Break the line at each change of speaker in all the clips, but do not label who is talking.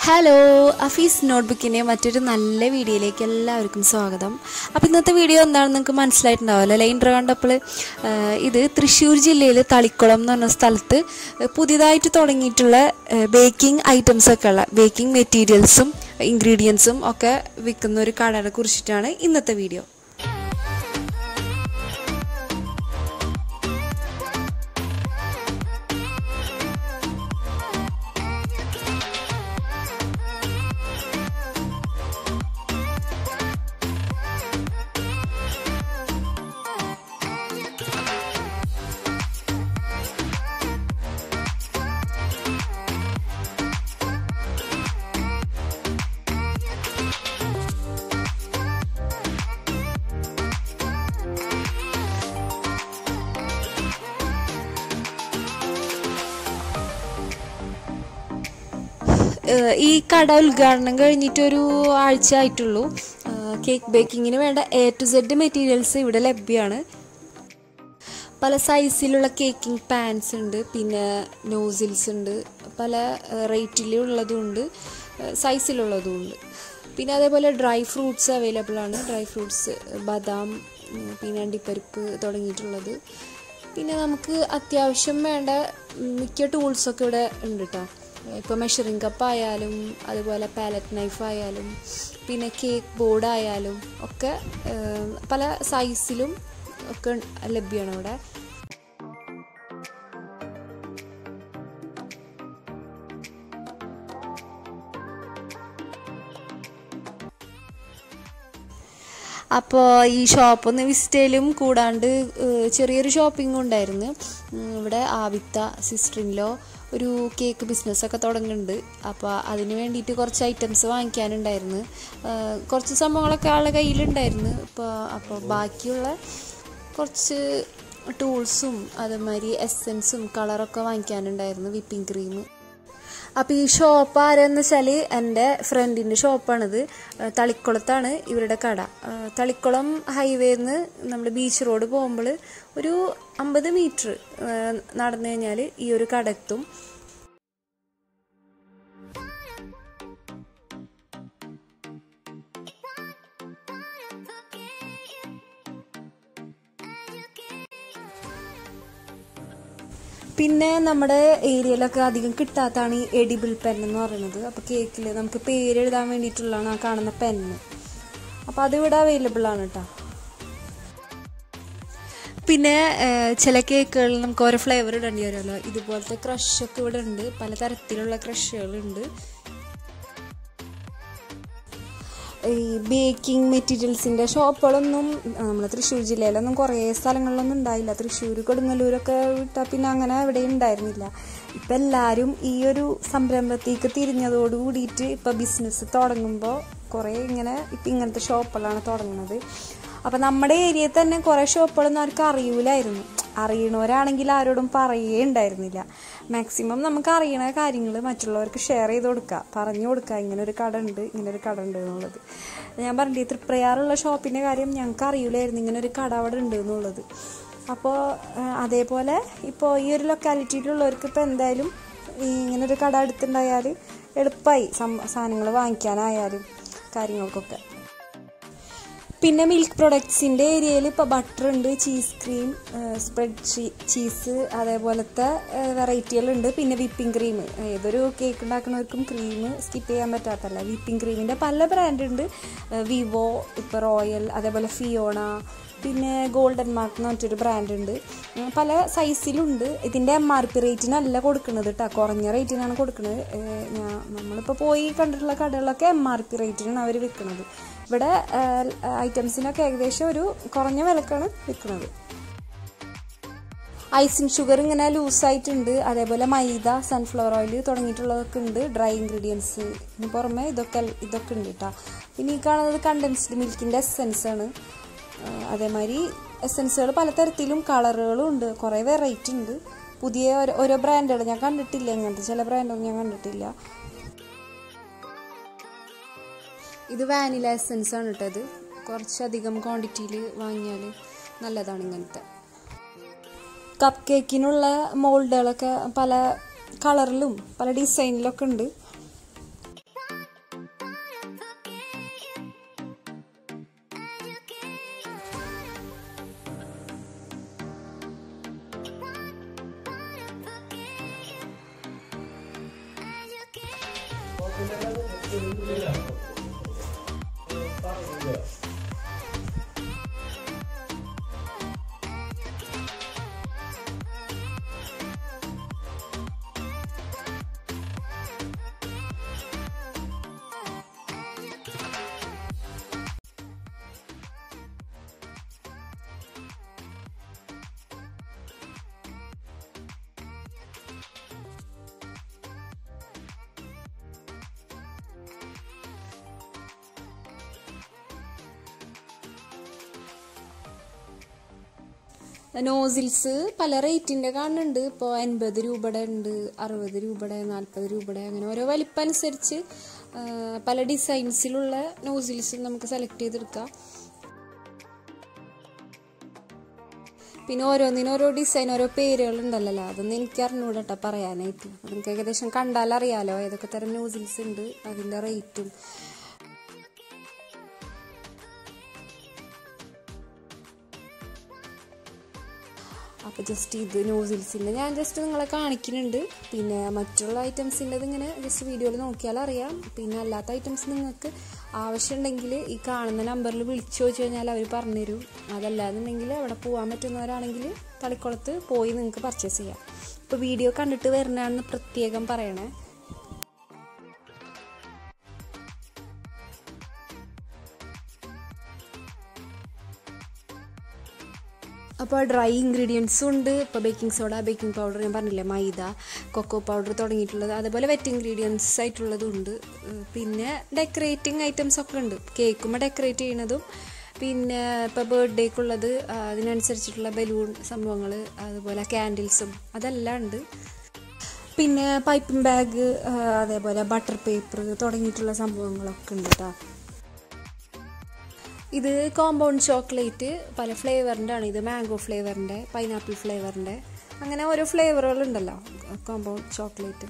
hello അഫീസ് നോട്ട്ബുക്കിൻ്റെ മറ്റൊരു നല്ല വീഡിയോയിലേക്ക് എല്ലാവർക്കും സ്വാഗതം അപ്പോൾ ഇന്നത്തെ വീഡിയോ എന്താണെന്ന് നിങ്ങൾക്ക് മനസ്സിലായിട്ടുണ്ടാവുമല്ലോ അല്ലേ ഇൻട്രോ കണ്ടപ്പോൾ ഇത് തൃശ്ശൂർ ജില്ലയിൽ തളിക്കുളം എന്ന് പറഞ്ഞ സ്ഥലത്ത് പുതിയതായിട്ട് തുടങ്ങിയിട്ടുള്ള ബേക്കിംഗ് ഐറ്റംസ് ഒക്കെ ഉള്ള ബേക്കിംഗ് മെറ്റീരിയൽസും ഇൻഗ്രീഡിയൻസും ഒക്കെ വിൽക്കുന്ന ഒരു കടയെ കുറിച്ചിട്ടാണ് ഇന്നത്തെ വീഡിയോ ഈ കട ഉദ്ഘാടനം കഴിഞ്ഞിട്ട് ഒരു ആഴ്ച ആയിട്ടുള്ളൂ കേക്ക് ബേക്കിങ്ങിന് വേണ്ട എ ടു സെഡ് മെറ്റീരിയൽസ് ഇവിടെ ലഭ്യമാണ് പല സൈസിലുള്ള കേക്കിംഗ് പാൻസ് ഉണ്ട് പിന്നെ നോസിൽസ് ഉണ്ട് പല റേറ്റിലുള്ളതും ഉണ്ട് സൈസിലുള്ളതും ഉണ്ട് പിന്നെ അതേപോലെ ഡ്രൈ ഫ്രൂട്ട്സ് അവൈലബിൾ ആണ് ഡ്രൈ ഫ്രൂട്ട്സ് ബദാം പിന്നെ അണ്ടിപ്പരിപ്പ് തുടങ്ങിയിട്ടുള്ളത് പിന്നെ നമുക്ക് അത്യാവശ്യം വേണ്ട മിക്ക ടൂൾസൊക്കെ ഇവിടെ ഉണ്ട് കേട്ടോ ഇപ്പോൾ മെഷറിംഗ് കപ്പ് ആയാലും അതുപോലെ പാലറ്റ് നൈഫ് ആയാലും പിന്നെ കേക്ക് ബോർഡ് ആയാലും ഒക്കെ പല സൈസിലും ഒക്കെ ലഭ്യമാണ് ഇവിടെ അപ്പോൾ ഈ ഷോപ്പൊന്ന് വിസിറ്റ് ചെയ്യലും കൂടാണ്ട് ചെറിയൊരു ഷോപ്പിംഗ് ഉണ്ടായിരുന്നു ഇവിടെ ആവിത്ത സിസ്റ്ററിൻലോ ഒരു കേക്ക് ബിസിനസ്സൊക്കെ തുടങ്ങുന്നുണ്ട് അപ്പോൾ അതിന് വേണ്ടിയിട്ട് കുറച്ച് ഐറ്റംസ് വാങ്ങിക്കാനുണ്ടായിരുന്നു കുറച്ച് സംഭവങ്ങളൊക്കെ ആളുടെ കയ്യിലുണ്ടായിരുന്നു അപ്പോൾ അപ്പോൾ ബാക്കിയുള്ള കുറച്ച് ടൂൾസും അതേമാതിരി എസെൻസും കളറൊക്കെ വാങ്ങിക്കാനുണ്ടായിരുന്നു വിപ്പിംഗ് ക്രീം അപ്പോൾ ഈ ഷോപ്പ് ആരെന്ന് വെച്ചാൽ എൻ്റെ ഫ്രണ്ടിൻ്റെ ഷോപ്പാണിത് തളിക്കുളത്താണ് ഇവരുടെ കട തളിക്കുളം ഹൈവേന്ന് നമ്മുടെ ബീച്ച് റോഡ് പോകുമ്പോൾ ഒരു അമ്പത് മീറ്റർ നടന്നു കഴിഞ്ഞാൽ ഈ ഒരു കട എത്തും പിന്നെ നമ്മുടെ ഏരിയയിലൊക്കെ അധികം കിട്ടാത്തതാണ് ഈ എഡിബിൾ പെൻ എന്ന് പറയുന്നത് അപ്പോൾ കേക്കിൽ നമുക്ക് പേര് എഴുതാൻ വേണ്ടിയിട്ടുള്ളതാണ് ആ കാണുന്ന പെന്ന് അപ്പോൾ അതിവിടെ അവൈലബിൾ ആണ് കേട്ടോ പിന്നെ ചില കേക്കുകളിൽ നമുക്ക് ഓരോ ഫ്ലേവർ ഇടേണ്ടി വരുമല്ലോ ഇതുപോലത്തെ ക്രഷൊക്കെ ഇവിടെ ഉണ്ട് പലതരത്തിലുള്ള ക്രഷുകളുണ്ട് ഈ ബേക്കിംഗ് മെറ്റീരിയൽസിൻ്റെ ഷോപ്പുകളൊന്നും നമ്മൾ തൃശ്ശൂർ ജില്ലയിലൊന്നും കുറേ സ്ഥലങ്ങളിലൊന്നും ഉണ്ടായില്ല തൃശ്ശൂർ കൊടുങ്ങല്ലൂരൊക്കെ വിട്ടാൽ പിന്നെ അങ്ങനെ ഇവിടെ ഉണ്ടായിരുന്നില്ല ഇപ്പം എല്ലാവരും ഈ ഒരു സംരംഭത്തേക്ക് തിരിഞ്ഞതോട് കൂടിയിട്ട് ഇപ്പം ബിസിനസ് തുടങ്ങുമ്പോൾ കുറേ ഇങ്ങനെ ഇപ്പം ഇങ്ങനത്തെ ഷോപ്പുകളാണ് തുടങ്ങുന്നത് അപ്പം നമ്മുടെ ഏരിയയിൽ തന്നെ കുറേ ഷോപ്പുകളൊന്നും ആർക്കും അറിയൂലായിരുന്നു അറിയണവരാണെങ്കിൽ ആരോടും പറയേ ഉണ്ടായിരുന്നില്ല മാക്സിമം നമുക്ക് അറിയണ കാര്യങ്ങൾ മറ്റുള്ളവർക്ക് ഷെയർ ചെയ്ത് കൊടുക്കുക പറഞ്ഞു കൊടുക്കുക ഇങ്ങനെ ഒരു കട ഉണ്ട് ഇങ്ങനെ ഒരു കട ഉണ്ട് എന്നുള്ളത് ഞാൻ പറഞ്ഞിട്ട് തൃപ്രയാറുള്ള ഷോപ്പിൻ്റെ കാര്യം ഞങ്ങൾക്ക് അറിയില്ലായിരുന്നു ഇങ്ങനെ ഒരു കട അവിടെ ഉണ്ട് എന്നുള്ളത് അപ്പോൾ അതേപോലെ ഇപ്പോൾ ഈ ഒരു ലൊക്കാലിറ്റിയിലുള്ളവർക്ക് ഇപ്പോൾ എന്തായാലും ഈ ഇങ്ങനെ ഒരു കട അടുത്തുണ്ടായാൽ എളുപ്പമായി സാധനങ്ങൾ വാങ്ങിക്കാനായാലും കാര്യങ്ങൾക്കൊക്കെ പിന്നെ മിൽക്ക് പ്രൊഡക്ട്സിൻ്റെ ഏരിയയിൽ ഇപ്പോൾ ബട്ടർ ഉണ്ട് ചീസ് ക്രീം സ്പ്രെഡ് ചീസ് അതേപോലത്തെ വെറൈറ്റികളുണ്ട് പിന്നെ വിപ്പിംഗ് ക്രീം ഏതൊരു കേക്ക് ഉണ്ടാക്കുന്നവർക്കും ക്രീം സ്കിപ്പ് ചെയ്യാൻ പറ്റാത്തല്ല വിപ്പിംഗ് ക്രീമിൻ്റെ പല ബ്രാൻഡ് ഉണ്ട് വിവോ ഇപ്പോൾ റോയൽ അതേപോലെ ഫിയോണ പിന്നെ ഗോൾഡൻ മാർക്ക് എന്ന് പറഞ്ഞിട്ടൊരു ബ്രാൻഡ് ഉണ്ട് പല സൈസിലുണ്ട് ഇതിൻ്റെ എം ആർ പി റേറ്റിനല്ല കൊടുക്കുന്നത് കേട്ടോ കുറഞ്ഞ റേറ്റിനാണ് കൊടുക്കുന്നത് ഞാൻ നമ്മളിപ്പോൾ പോയി കണ്ടിട്ടുള്ള കടകളിലൊക്കെ എം ആർ പി റേറ്റിനാണ് അവർ വിൽക്കുന്നത് ഇവിടെ ഐറ്റംസിനൊക്കെ ഏകദേശം ഒരു കുറഞ്ഞ വിലക്കാണ് വിൽക്കുന്നത് ഐസിൻ ഷുഗർ ഇങ്ങനെ ലൂസായിട്ടുണ്ട് അതേപോലെ മൈദ സൺഫ്ലവർ ഓയിൽ തുടങ്ങിയിട്ടുള്ളതൊക്കെ ഉണ്ട് ഡ്രൈ ഇൻഗ്രീഡിയൻസ് ഇതിന് പുറമെ ഇതൊക്കെ ഇതൊക്കെ ഉണ്ട് കേട്ടോ പിന്നെ ഈ കാണുന്നത് കണ്ടൻസ്ഡ് മിൽക്കിൻ്റെ എസെൻസ് ആണ് അതേമാതിരി എസെൻസുകൾ പലതരത്തിലും കളറുകളും ഉണ്ട് കുറേ വെറൈറ്റി ഉണ്ട് പുതിയ ഓരോ ബ്രാൻഡുകൾ ഞാൻ കണ്ടിട്ടില്ല അങ്ങനത്തെ ചില ബ്രാൻഡൊന്നും ഞാൻ കണ്ടിട്ടില്ല ഇത് വാനില എസെൻസ് ആണ് കേട്ടത് കുറച്ചധികം ക്വാണ്ടിറ്റിയിൽ വാങ്ങിയാൽ നല്ലതാണ് ഇങ്ങനത്തെ കപ്പ് കേക്കിനുള്ള മോൾഡുകളൊക്കെ പല കളറിലും പല ഡിസൈനിലൊക്കെ ഉണ്ട് നോസിൽസ് പല റേറ്റിൻ്റെ കാണുന്നുണ്ട് ഇപ്പോൾ എൺപത് രൂപയുടെ ഉണ്ട് അറുപത് രൂപയുടെ നാൽപ്പത് രൂപയുടെ അങ്ങനെ ഓരോ വലിപ്പം അനുസരിച്ച് ആ, പല ഡിസൈൻസിലുള്ള നോസിൽസ് നമുക്ക് സെലക്ട് ചെയ്തെടുക്കാം പിന്നെ ഓരോന്നിനും ഓരോ ഡിസൈൻ ഓരോ പേരുകൾ ഉണ്ടല്ലോ അതൊന്നും എനിക്ക് അറിഞ്ഞൂടെ കേട്ടോ പറയാനായിട്ട് അത് നിങ്ങൾക്ക് ഏകദേശം കണ്ടാൽ അറിയാലോ ഏതൊക്കെ തരം നോസിൽസ് ഉണ്ട് അതിൻ്റെ റേറ്റും അപ്പോൾ ജസ്റ്റ് ഇത് നോസിൽസിൻ്റെ ഞാൻ ജസ്റ്റ് നിങ്ങളെ കാണിക്കുന്നുണ്ട് പിന്നെ മറ്റുള്ള ഐറ്റംസിൻ്റെ ഇങ്ങനെ ജസ്റ്റ് വീഡിയോയിൽ നോക്കിയാൽ അറിയാം പിന്നെ അല്ലാത്ത ഐറ്റംസ് നിങ്ങൾക്ക് ആവശ്യമുണ്ടെങ്കിൽ ഈ കാണുന്ന നമ്പറിൽ വിളിച്ചു ചോദിച്ചു കഴിഞ്ഞാൽ അവർ പറഞ്ഞുതരും അതല്ലാന്നുണ്ടെങ്കിൽ അവിടെ പോകാൻ പറ്റുന്നവരാണെങ്കിൽ തളിക്കുളത്ത് പോയി നിങ്ങൾക്ക് പർച്ചേസ് ചെയ്യാം ഇപ്പോൾ വീഡിയോ കണ്ടിട്ട് വരുന്നതാണെന്ന് പ്രത്യേകം പറയണേ അപ്പോൾ ഡ്രൈ ഇൻഗ്രീഡിയൻസും ഉണ്ട് ഇപ്പോൾ ബേക്കിംഗ് സോഡ ബേക്കിംഗ് പൗഡർ ഞാൻ പറഞ്ഞില്ലേ മൈദ കൊക്കോ പൗഡർ തുടങ്ങിയിട്ടുള്ളത് അതേപോലെ വെറ്റ് ഇൻഗ്രീഡിയൻസ് ആയിട്ടുള്ളതും ഉണ്ട് ഏഹ് പിന്നെ ഡെക്കറേറ്റിംഗ് ഐറ്റംസ് ഒക്കെ ഉണ്ട് കേക്കുമ്പോൾ ഡെക്കറേറ്റ് ചെയ്യുന്നതും പിന്നെ ഇപ്പോൾ ബർത്ത്ഡേക്കുള്ളത് അതിനനുസരിച്ചിട്ടുള്ള ബലൂൺ സംഭവങ്ങൾ അതുപോലെ ക്യാൻഡിൽസും അതെല്ലാം ഉണ്ട് പിന്നെ പൈപ്പിംഗ് ബാഗ് അതേപോലെ ബട്ടർ പേപ്പർ തുടങ്ങിയിട്ടുള്ള സംഭവങ്ങളൊക്കെ ഉണ്ട് കേട്ടോ ഇത് കോമ്പൗണ്ട് ചോക്ലേറ്റ് പല ഫ്ലേവറിൻ്റെ ആണ് ഇത് മാംഗോ ഫ്ലേവറിൻ്റെ പൈനാപ്പിൾ ഫ്ലേവറിൻ്റെ അങ്ങനെ ഓരോ ഫ്ലേവറുകൾ ഉണ്ടല്ലോ കോമ്പൗണ്ട് ചോക്ലേറ്റ്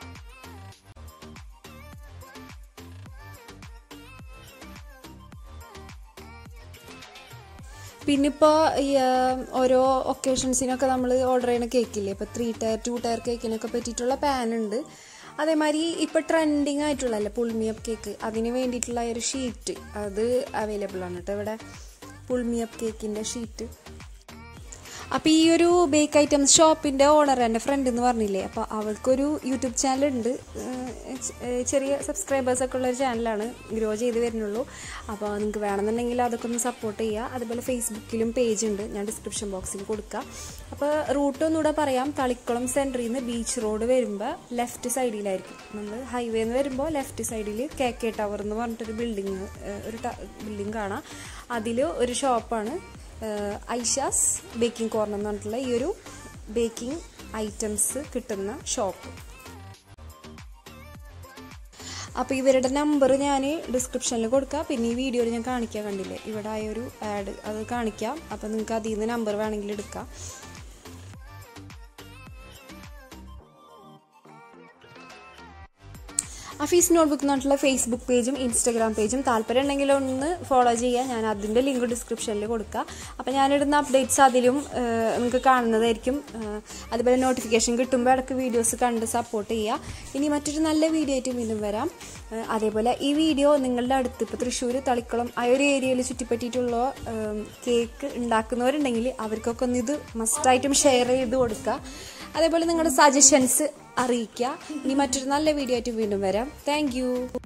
പിന്നെ ഇപ്പോൾ ഈ ആ, ഓരോ ഒക്കേഷൻസിനൊക്കെ നമ്മൾ ഓർഡർ ചെയ്യുന്ന കേക്കില്ലേ ഇപ്പോൾ ത്രീ ടയർ ടു ടയർ കേക്കിനൊക്കെ പറ്റിയിട്ടുള്ള പാൻ ഉണ്ട് അതേമാതിരി ഇപ്പോൾ ട്രെൻഡിങ് ആയിട്ടുള്ളല്ലേ പുൾമിയപ്പ് കേക്ക് അതിന് വേണ്ടിയിട്ടുള്ള ഒരു ഷീറ്റ് അത് അവൈലബിൾ ആണ് കേട്ടോ ഇവിടെ പുൾമിയപ്പ് കേക്കിൻ്റെ ഷീറ്റ് അപ്പോൾ ഈ ഒരു ബേക്ക് ഐറ്റംസ് ഷോപ്പിൻ്റെ ഓണർ എൻ്റെ ഫ്രണ്ട് എന്ന് പറഞ്ഞില്ലേ അപ്പോൾ അവൾക്കൊരു യൂട്യൂബ് ചാനലുണ്ട് ചെറിയ സബ്സ്ക്രൈബേഴ്സ് ഒക്കെ ഉള്ള ഒരു ചാനലാണ് ഗ്രോ ചെയ്ത് വരുന്നുള്ളൂ അപ്പോൾ നിങ്ങൾക്ക് വേണമെന്നുണ്ടെങ്കിൽ അതൊക്കെ ഒന്ന് സപ്പോർട്ട് ചെയ്യുക അതുപോലെ ഫേസ്ബുക്കിലും പേജ് ഉണ്ട് ഞാൻ ഡിസ്ക്രിപ്ഷൻ ബോക്സിൽ കൊടുക്കാം അപ്പോൾ റൂട്ട് ഒന്നുകൂടെ പറയാം തളിക്കുളം സെൻറ്ററിൽ നിന്ന് ബീച്ച് റോഡ് വരുമ്പോൾ ലെഫ്റ്റ് സൈഡിലായിരിക്കും നമ്മൾ ഹൈവേ നിന്ന് വരുമ്പോൾ ലെഫ്റ്റ് സൈഡിൽ കെ കെ ടവർ എന്ന് പറഞ്ഞിട്ടൊരു ബിൽഡിങ് ഒരു ബിൽഡിംഗ് കാണാം അതിൽ ഒരു ഷോപ്പാണ് ഐഷാസ് ബേക്കിംഗ് കോർണർ എന്ന് പറഞ്ഞിട്ടുള്ള ഈ ഒരു ബേക്കിംഗ് ഐറ്റംസ് കിട്ടുന്ന ഷോപ്പ് അപ്പോൾ ഇവരുടെ നമ്പർ ഞാൻ ഡിസ്ക്രിപ്ഷനിൽ കൊടുക്കാം പിന്നെ ഈ വീഡിയോയിൽ ഞാൻ കാണിക്കാൻ കണ്ടില്ലേ ഇവിടെ ആ ഒരു ആഡ് അത് കാണിക്കാം അപ്പോൾ നിങ്ങൾക്ക് അതിൽ നിന്ന് നമ്പർ വേണമെങ്കിൽ എടുക്കാം അഫീസ് നോട്ട്ബുക്ക് എന്നുള്ള ഫേസ്ബുക്ക് പേജും ഇൻസ്റ്റാഗ്രാം പേജും താല്പര്യം ഉണ്ടെങ്കിൽ ഒന്ന് ഫോളോ ചെയ്യുക ഞാൻ അതിൻ്റെ ലിങ്ക് ഡിസ്ക്രിപ്ഷനിൽ കൊടുക്കാം അപ്പോൾ ഞാനിടുന്ന അപ്ഡേറ്റ്സ് അതിലും ഏഹ്, നിങ്ങൾക്ക് കാണുന്നതായിരിക്കും ഏഹ്, അതുപോലെ നോട്ടിഫിക്കേഷൻ കിട്ടുമ്പോൾ ഇടയ്ക്ക് വീഡിയോസ് കണ്ട് സപ്പോർട്ട് ചെയ്യുക ഇനി മറ്റൊരു നല്ല വീഡിയോ ആയിട്ട് വീണ്ടും വരാം ഏഹ്, അതേപോലെ ഈ വീഡിയോ നിങ്ങളുടെ അടുത്ത് ഇപ്പോൾ തൃശ്ശൂർ തളിക്കുളം ആ ഒരു ഏരിയയിൽ ചുറ്റിപ്പറ്റിയിട്ടുള്ള ഏഹ്, കേക്ക് ഉണ്ടാക്കുന്നവരുണ്ടെങ്കിൽ അവർക്കൊക്കെ ഒന്ന് ഇത് മസ്റ്റായിട്ടും ഷെയർ ചെയ്ത് കൊടുക്കുക അതേപോലെ നിങ്ങളുടെ സജഷൻസ് അറിയിക്കുക ഇനി മറ്റൊരു നല്ല വീഡിയോ ആയിട്ട് വീണ്ടും വരാം താങ്ക്